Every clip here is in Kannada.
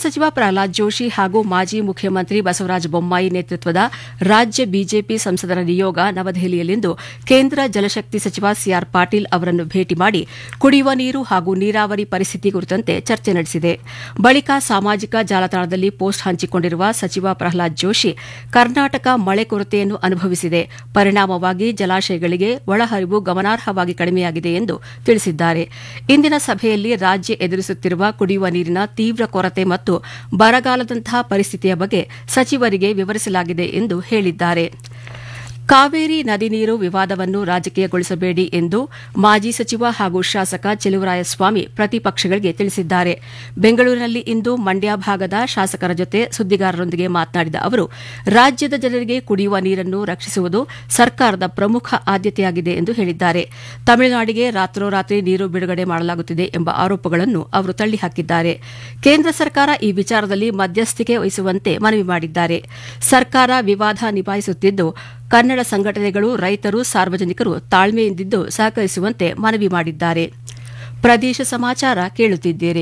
ಸಚಿವ ಪ್ರಹ್ಲಾದ್ ಜೋಶಿ ಹಾಗೂ ಮಾಜಿ ಮುಖ್ಯಮಂತ್ರಿ ಬಸವರಾಜ ಬೊಮ್ಮಾಯಿ ನೇತೃತ್ವದ ರಾಜ್ಯ ಬಿಜೆಪಿ ಸಂಸದರ ನಿಯೋಗ ನವದೆಹಲಿಯಲ್ಲಿಂದು ಕೇಂದ್ರ ಜಲಶಕ್ತಿ ಸಚಿವ ಸಿಆರ್ ಪಾಟೀಲ್ ಅವರನ್ನು ಭೇಟಿ ಮಾಡಿ ಕುಡಿಯುವ ನೀರು ಹಾಗೂ ನೀರಾವರಿ ಪರಿಸ್ಥಿತಿ ಕುರಿತಂತೆ ಚರ್ಚೆ ನಡೆಸಿದೆ ಬಳಿಕ ಸಾಮಾಜಿಕ ಜಾಲತಾಣದಲ್ಲಿ ಪೋಸ್ಟ್ ಹಂಚಿಕೊಂಡಿರುವ ಸಚಿವ ಪ್ರಹ್ಲಾದ್ ಜೋಶಿ ಕರ್ನಾಟಕ ಮಳೆ ಕೊರತೆಯನ್ನು ಅನುಭವಿಸಿದೆ ಪರಿಣಾಮವಾಗಿ ಜಲಾಶಯಗಳಿಗೆ ಒಳಹರಿವು ಗಮನಾರ್ಹವಾಗಿ ಕಡಿಮೆಯಾಗಿದೆ ಎಂದು ತಿಳಿಸಿದ್ದಾರೆ ಇಂದಿನ ಸಭೆಯಲ್ಲಿ ರಾಜ್ಯ ಎದುರಿಸುತ್ತಿರುವ ಕುಡಿಯುವ ನೀರಿನ ತೀವ್ರ ಕೊರತೆ ಮತ್ತು ಬರಗಾಲದಂತಹ ಪರಿಸ್ಥಿತಿಯ ಬಗ್ಗೆ ಸಚಿವರಿಗೆ ವಿವರಿಸಲಾಗಿದೆ ಎಂದು ಹೇಳಿದ್ದಾರೆ ಕಾವೇರಿ ನದಿ ನೀರು ವಿವಾದವನ್ನು ರಾಜಕೀಯಗೊಳಿಸಬೇಡಿ ಎಂದು ಮಾಜಿ ಸಚಿವ ಹಾಗೂ ಶಾಸಕ ಚೆಲುವರಾಯಸ್ವಾಮಿ ಪ್ರತಿಪಕ್ಷಗಳಿಗೆ ತಿಳಿಸಿದ್ದಾರೆ ಬೆಂಗಳೂರಿನಲ್ಲಿ ಇಂದು ಮಂಡ್ಯ ಭಾಗದ ಶಾಸಕರ ಜೊತೆ ಸುದ್ದಿಗಾರರೊಂದಿಗೆ ಮಾತನಾಡಿದ ಅವರು ರಾಜ್ಯದ ಜನರಿಗೆ ಕುಡಿಯುವ ನೀರನ್ನು ರಕ್ಷಿಸುವುದು ಸರ್ಕಾರದ ಪ್ರಮುಖ ಆದ್ಯತೆಯಾಗಿದೆ ಎಂದು ಹೇಳಿದ್ದಾರೆ ತಮಿಳುನಾಡಿಗೆ ರಾತ್ರೋರಾತ್ರಿ ನೀರು ಬಿಡುಗಡೆ ಮಾಡಲಾಗುತ್ತಿದೆ ಎಂಬ ಆರೋಪಗಳನ್ನು ಅವರು ತಳ್ಳಿಹಾಕಿದ್ದಾರೆ ಕೇಂದ್ರ ಸರ್ಕಾರ ಈ ವಿಚಾರದಲ್ಲಿ ಮಧ್ಯಸ್ಥಿಕೆ ವಹಿಸುವಂತೆ ಮನವಿ ಮಾಡಿದ್ದಾರೆ ಸರ್ಕಾರ ವಿವಾದ ನಿಭಾಯಿಸುತ್ತಿದ್ದು ಕನ್ನಡ ಸಂಘಟನೆಗಳು ರೈತರು ಸಾರ್ವಜನಿಕರು ತಾಳ್ಮೆಯಿಂದಿದ್ದು ಸಹಕರಿಸುವಂತೆ ಮನವಿ ಮಾಡಿದ್ದಾರೆ ಪ್ರದೇಶ ಸಮಾಚಾರ ಕೇಳುತ್ತಿದ್ದೀರಿ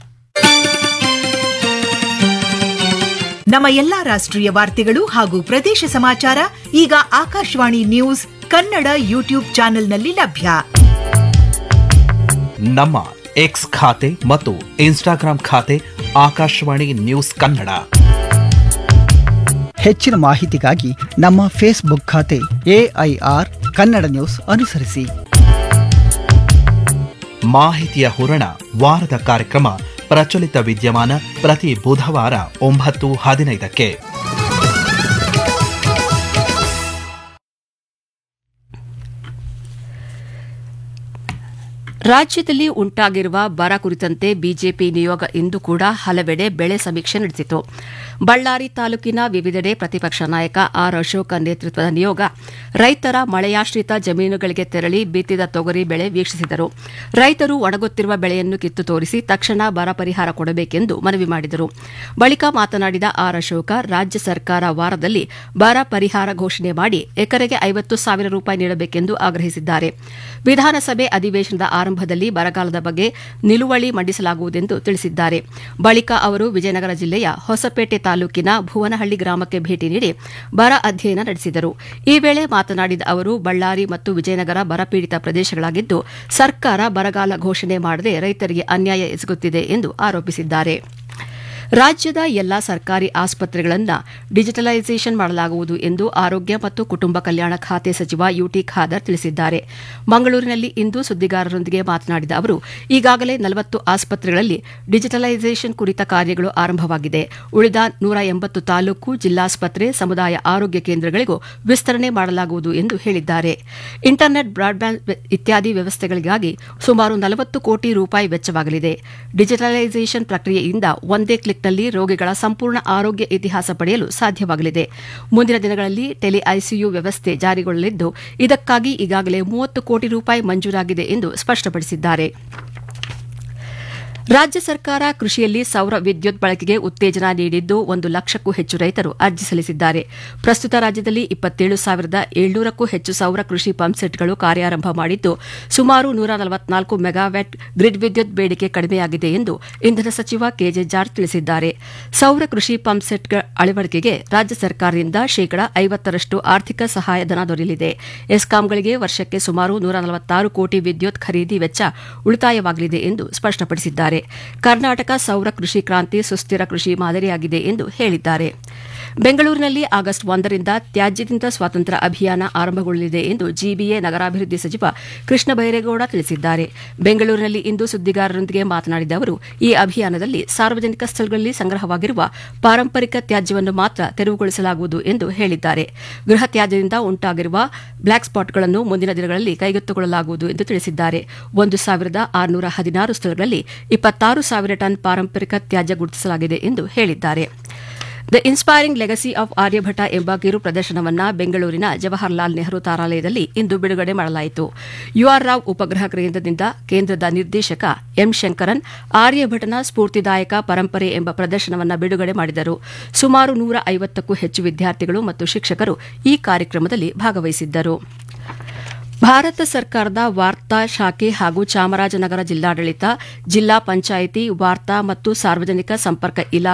ನಮ್ಮ ಎಲ್ಲಾ ರಾಷ್ಟ್ರೀಯ ವಾರ್ತೆಗಳು ಹಾಗೂ ಪ್ರದೇಶ ಸಮಾಚಾರ ಈಗ ಆಕಾಶವಾಣಿ ನ್ಯೂಸ್ ಕನ್ನಡ ಯೂಟ್ಯೂಬ್ ಚಾನೆಲ್ನಲ್ಲಿ ಲಭ್ಯ ನಮ್ಮ ಎಕ್ಸ್ ಖಾತೆ ಮತ್ತು ಇನ್ಸ್ಟಾಗ್ರಾಂ ಖಾತೆ ಆಕಾಶವಾಣಿ ನ್ಯೂಸ್ ಕನ್ನಡ ಹೆಚ್ಚಿನ ಮಾಹಿತಿಗಾಗಿ ನಮ್ಮ ಫೇಸ್ಬುಕ್ ಖಾತೆ ಎಐಆರ್ ಕನ್ನಡ ನ್ಯೂಸ್ ಅನುಸರಿಸಿ ಮಾಹಿತಿಯ ಹೂರಣ ವಾರದ ಕಾರ್ಯಕ್ರಮ ಪ್ರಚಲಿತ ವಿದ್ಯಮಾನ ಪ್ರತಿ ಬುಧವಾರ ಒಂಬತ್ತು ಹದಿನೈದಕ್ಕೆ ರಾಜ್ಯದಲ್ಲಿ ಉಂಟಾಗಿರುವ ಬರ ಕುರಿತಂತೆ ಬಿಜೆಪಿ ನಿಯೋಗ ಇಂದು ಕೂಡ ಹಲವೆಡೆ ಬೆಳೆ ಸಮೀಕ್ಷೆ ನಡೆಸಿತು ಬಳ್ಳಾರಿ ತಾಲೂಕಿನ ವಿವಿಧೆಡೆ ಪ್ರತಿಪಕ್ಷ ನಾಯಕ ಆರ್ ಅಶೋಕ ನೇತೃತ್ವದ ನಿಯೋಗ ರೈತರ ಮಳೆಯಾಶ್ರಿತ ಜಮೀನುಗಳಿಗೆ ತೆರಳಿ ಬಿತ್ತಿದ ತೊಗರಿ ಬೆಳೆ ವೀಕ್ಷಿಸಿದರು ರೈತರು ಒಣಗುತ್ತಿರುವ ಬೆಳೆಯನ್ನು ಕಿತ್ತು ತೋರಿಸಿ ತಕ್ಷಣ ಬರ ಪರಿಹಾರ ಕೊಡಬೇಕೆಂದು ಮನವಿ ಮಾಡಿದರು ಬಳಿಕ ಮಾತನಾಡಿದ ಆರ್ ಅಶೋಕ ರಾಜ್ಯ ಸರ್ಕಾರ ವಾರದಲ್ಲಿ ಬರ ಪರಿಹಾರ ಘೋಷಣೆ ಮಾಡಿ ಎಕರೆಗೆ ಐವತ್ತು ಸಾವಿರ ರೂಪಾಯಿ ನೀಡಬೇಕೆಂದು ಆಗ್ರಹಿಸಿದ್ದಾರೆ ವಿಧಾನಸಭೆ ಅಧಿವೇಶನದ ಆರಂಭದಲ್ಲಿ ಬರಗಾಲದ ಬಗ್ಗೆ ನಿಲುವಳಿ ಮಂಡಿಸಲಾಗುವುದೆಂದು ತಿಳಿಸಿದ್ದಾರೆ ಬಳಿಕ ಅವರು ವಿಜಯನಗರ ಜಿಲ್ಲೆಯ ಹೊಸಪೇಟೆ ತಾಲೂಕಿನ ಭುವನಹಳ್ಳಿ ಗ್ರಾಮಕ್ಕೆ ಭೇಟಿ ನೀಡಿ ಬರ ಅಧ್ಯಯನ ನಡೆಸಿದರು ಈ ವೇಳೆ ಮಾತನಾಡಿದ ಅವರು ಬಳ್ಳಾರಿ ಮತ್ತು ವಿಜಯನಗರ ಬರಪೀಡಿತ ಪ್ರದೇಶಗಳಾಗಿದ್ದು ಸರ್ಕಾರ ಬರಗಾಲ ಘೋಷಣೆ ಮಾಡದೆ ರೈತರಿಗೆ ಅನ್ಯಾಯ ಎಸಗುತ್ತಿದೆ ಎಂದು ಆರೋಪಿಸಿದ್ದಾರೆ ರಾಜ್ಯದ ಎಲ್ಲಾ ಸರ್ಕಾರಿ ಆಸ್ಪತ್ರೆಗಳನ್ನು ಡಿಜಿಟಲೈಸೇಷನ್ ಮಾಡಲಾಗುವುದು ಎಂದು ಆರೋಗ್ಯ ಮತ್ತು ಕುಟುಂಬ ಕಲ್ಯಾಣ ಖಾತೆ ಸಚಿವ ಯುಟಿ ಖಾದರ್ ತಿಳಿಸಿದ್ದಾರೆ ಮಂಗಳೂರಿನಲ್ಲಿ ಇಂದು ಸುದ್ದಿಗಾರರೊಂದಿಗೆ ಮಾತನಾಡಿದ ಅವರು ಈಗಾಗಲೇ ನಲವತ್ತು ಆಸ್ಪತ್ರೆಗಳಲ್ಲಿ ಡಿಜಿಟಲೈಸೇಷನ್ ಕುರಿತ ಕಾರ್ಯಗಳು ಆರಂಭವಾಗಿದೆ ಉಳಿದ ನೂರ ಎಂಬತ್ತು ತಾಲೂಕು ಜಿಲ್ಲಾಸ್ಪತ್ರೆ ಸಮುದಾಯ ಆರೋಗ್ಯ ಕೇಂದ್ರಗಳಿಗೂ ವಿಸ್ತರಣೆ ಮಾಡಲಾಗುವುದು ಎಂದು ಹೇಳಿದ್ದಾರೆ ಇಂಟರ್ನೆಟ್ ಬ್ರಾಡ್ಬ್ಯಾಂಡ್ ಇತ್ಯಾದಿ ವ್ಯವಸ್ಥೆಗಳಿಗಾಗಿ ಸುಮಾರು ನಲವತ್ತು ಕೋಟಿ ರೂಪಾಯಿ ವೆಚ್ಚವಾಗಲಿದೆ ಡಿಜಿಟಲೈಸೇಷನ್ ಪ್ರಕ್ರಿಯೆಯಿಂದ ಒಂದೇ ಕ್ಲಿಕ್ನಲ್ಲಿ ರೋಗಿಗಳ ಸಂಪೂರ್ಣ ಆರೋಗ್ಯ ಇತಿಹಾಸ ಪಡೆಯಲು ಸಾಧ್ಯವಾಗಲಿದೆ ಮುಂದಿನ ದಿನಗಳಲ್ಲಿ ಟೆಲಿ ಐಸಿಯು ವ್ಯವಸ್ಥೆ ಜಾರಿಗೊಳ್ಳಲಿದ್ದು ಇದಕ್ಕಾಗಿ ಈಗಾಗಲೇ ಮೂವತ್ತು ಕೋಟಿ ರೂಪಾಯಿ ಮಂಜೂರಾಗಿದೆ ಎಂದು ಸ್ಪಷ್ಟಪಡಿಸಿದ್ದಾರೆ ರಾಜ್ಯ ಸರ್ಕಾರ ಕೃಷಿಯಲ್ಲಿ ಸೌರ ವಿದ್ಯುತ್ ಬಳಕೆಗೆ ಉತ್ತೇಜನ ನೀಡಿದ್ದು ಒಂದು ಲಕ್ಷಕ್ಕೂ ಹೆಚ್ಚು ರೈತರು ಅರ್ಜಿ ಸಲ್ಲಿಸಿದ್ದಾರೆ ಪ್ರಸ್ತುತ ರಾಜ್ಯದಲ್ಲಿ ಇಪ್ಪತ್ತೇಳು ಸಾವಿರದ ಏಳ್ನೂರಕ್ಕೂ ಹೆಚ್ಚು ಸೌರ ಕೃಷಿ ಪಂಪ್ಸೆಟ್ಗಳು ಕಾರ್ಯಾರಂಭ ಮಾಡಿದ್ದು ಸುಮಾರು ನೂರ ನಲವತ್ನಾಲ್ಕು ಮೆಗಾವ್ಯಾಟ್ ಗ್ರಿಡ್ ವಿದ್ಯುತ್ ಬೇಡಿಕೆ ಕಡಿಮೆಯಾಗಿದೆ ಎಂದು ಇಂಧನ ಸಚಿವ ಕೆಜೆ ಜಾರ್ಜ್ ತಿಳಿಸಿದ್ದಾರೆ ಸೌರ ಕೃಷಿ ಪಂಪ್ಸೆಟ್ ಅಳವಡಿಕೆಗೆ ರಾಜ್ಯ ಸರ್ಕಾರದಿಂದ ಶೇಕಡಾ ಐವತ್ತರಷ್ಟು ಆರ್ಥಿಕ ಸಹಾಯಧನ ದೊರೆಯಲಿದೆ ಎಸ್ಕಾಂಗಳಿಗೆ ವರ್ಷಕ್ಕೆ ಸುಮಾರು ನೂರ ನಲವತ್ತಾರು ಕೋಟಿ ವಿದ್ಯುತ್ ಖರೀದಿ ವೆಚ್ಚ ಉಳಿತಾಯವಾಗಲಿದೆ ಎಂದು ಸ್ಪಷ್ಟಪಡಿಸಿದ್ದಾರೆ ಕರ್ನಾಟಕ ಸೌರ ಕೃಷಿ ಕ್ರಾಂತಿ ಸುಸ್ಥಿರ ಕೃಷಿ ಮಾದರಿಯಾಗಿದೆ ಎಂದು ಹೇಳಿದ್ದಾರೆ ಬೆಂಗಳೂರಿನಲ್ಲಿ ಆಗಸ್ಟ್ ಒಂದರಿಂದ ತ್ಯಾಜ್ಯದಿಂದ ಸ್ವಾತಂತ್ರ್ಯ ಅಭಿಯಾನ ಆರಂಭಗೊಳ್ಳಲಿದೆ ಎಂದು ಜಿಬಿಎ ನಗರಾಭಿವೃದ್ಧಿ ಸಚಿವ ಕೃಷ್ಣ ಬೈರೇಗೌಡ ತಿಳಿಸಿದ್ದಾರೆ ಬೆಂಗಳೂರಿನಲ್ಲಿ ಇಂದು ಸುದ್ದಿಗಾರರೊಂದಿಗೆ ಮಾತನಾಡಿದ ಅವರು ಈ ಅಭಿಯಾನದಲ್ಲಿ ಸಾರ್ವಜನಿಕ ಸ್ಥಳಗಳಲ್ಲಿ ಸಂಗ್ರಹವಾಗಿರುವ ಪಾರಂಪರಿಕ ತ್ಯಾಜ್ಯವನ್ನು ಮಾತ್ರ ತೆರವುಗೊಳಿಸಲಾಗುವುದು ಎಂದು ಹೇಳಿದ್ದಾರೆ ಗೃಹ ತ್ಯಾಜ್ಯದಿಂದ ಉಂಟಾಗಿರುವ ಬ್ಲಾಕ್ ಸ್ಪಾಟ್ಗಳನ್ನು ಮುಂದಿನ ದಿನಗಳಲ್ಲಿ ಕೈಗೆತ್ತಿಕೊಳ್ಳಲಾಗುವುದು ಎಂದು ತಿಳಿಸಿದ್ದಾರೆ ಒಂದು ಸಾವಿರದ ಆರುನೂರ ಹದಿನಾರು ಸ್ಥಳಗಳಲ್ಲಿ ಇಪ್ಪತ್ತಾರು ಸಾವಿರ ಟನ್ ಪಾರಂಪರಿಕ ತ್ಯಾಜ್ಯ ಗುರುತಿಸಲಾಗಿದೆ ಎಂದು ಹೇಳಿದ್ದಾರೆ the inspiring legacy of Aryabhata ಎಂಬ ಕಿರು ಪ್ರದರ್ಶನವನ್ನು ಬೆಂಗಳೂರಿನ ಜವಾಹರ್ಲಾಲ್ ನೆಹರು ತಾರಾಲಯದಲ್ಲಿ ಇಂದು ಬಿಡುಗಡೆ ಮಾಡಲಾಯಿತು ಯುಆರ್ ರಾವ್ ಉಪಗ್ರಹ ಕೇಂದ್ರದಿಂದ ಕೇಂದ್ರದ ನಿರ್ದೇಶಕ ಎಂ ಶಂಕರನ್ ಆರ್ಯಭಟನ ಸ್ಫೂರ್ತಿದಾಯಕ ಪರಂಪರೆ ಎಂಬ ಪ್ರದರ್ಶನವನ್ನು ಬಿಡುಗಡೆ ಮಾಡಿದರು ಸುಮಾರು ನೂರ ಐವತ್ತಕ್ಕೂ ಹೆಚ್ಚು ವಿದ್ಯಾರ್ಥಿಗಳು ಮತ್ತು ಶಿಕ್ಷಕರು ಈ ಕಾರ್ಯಕ್ರಮದಲ್ಲಿ ಭಾಗವಹಿಸಿದ್ದರು ಭಾರತ ಸರ್ಕಾರದ ವಾರ್ತಾ ಶಾಖೆ ಹಾಗೂ ಚಾಮರಾಜನಗರ ಜಿಲ್ಲಾಡಳಿತ ಜಿಲ್ಲಾ ಪಂಚಾಯಿತಿ ವಾರ್ತಾ ಮತ್ತು ಸಾರ್ವಜನಿಕ ಸಂಪರ್ಕ ಇಲಾಖೆ